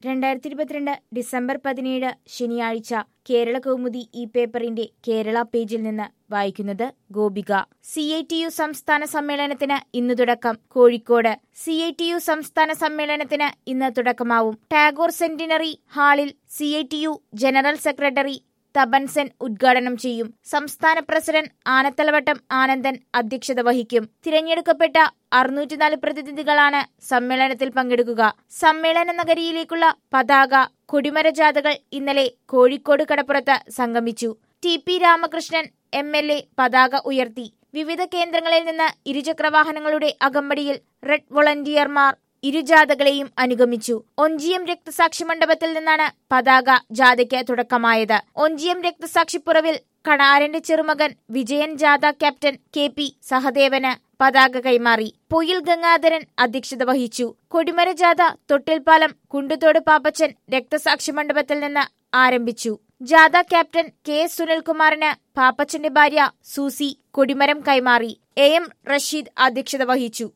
രണ്ടായിരത്തി ഇരുപത്തിരണ്ട് ഡിസംബർ പതിനേഴ് ശനിയാഴ്ച കേരള കൗമുദി ഈ പേപ്പറിന്റെ കേരള പേജിൽ നിന്ന് വായിക്കുന്നത് Gopika C I T U സംസ്ഥാന സമ്മേളനത്തിന് ഇന്ന് തുടക്കം Kozhikode C I T U സംസ്ഥാന സമ്മേളനത്തിന് ഇന്ന് തുടക്കമാവും ടാഗോർ സെന്റിനറി ഹാളിൽ C I T U general secretary Tapan Sen ഉദ്ഘാടനം ചെയ്യും സംസ്ഥാന പ്രസിഡന്റ് ആനത്തലവട്ടം ആനന്ദൻ അധ്യക്ഷത വഹിക്കും തിരഞ്ഞെടുക്കപ്പെട്ട അറുന്നൂറ്റിനാല് പ്രതിനിധികളാണ് സമ്മേളനത്തിൽ പങ്കെടുക്കുക സമ്മേളന നഗരിയിലേക്കുള്ള പതാക കൊടിമര ജാഥകൾ ഇന്നലെ കോഴിക്കോട് കടപ്പുറത്ത് സംഗമിച്ചു T P Ramakrishnan M L A പതാക ഉയർത്തി വിവിധ കേന്ദ്രങ്ങളിൽ നിന്ന് ഇരുചക്രവാഹനങ്ങളുടെ അകമ്പടിയിൽ റെഡ് വോളണ്ടിയർമാർ ഇരുജാഥകളെയും അനുഗമിച്ചു ഒഞ്ചിയം രക്തസാക്ഷി മണ്ഡപത്തിൽ നിന്നാണ് പതാക ജാഥയ്ക്ക് തുടക്കമായത് ഒഞ്ചിയം രക്തസാക്ഷിപ്പുറവിൽ കണാരന്റെ ചെറുമകൻ വിജയൻ ജാഥ ക്യാപ്റ്റൻ കെ പി സഹദേവന് പതാക കൈമാറി പൊയിൽ ഗംഗാധരൻ അധ്യക്ഷത വഹിച്ചു കൊടിമര ജാഥ തൊട്ടിൽപ്പാലം കുണ്ടുതോട് പാപ്പച്ചൻ രക്തസാക്ഷി മണ്ഡപത്തിൽ നിന്ന് ആരംഭിച്ചു ജാഥ ക്യാപ്റ്റൻ കെ എസ് സുനിൽകുമാറിന് പാപ്പച്ചന്റെ ഭാര്യ സൂസി കൊടിമരം കൈമാറി എ എം റഷീദ് അധ്യക്ഷത വഹിച്ചു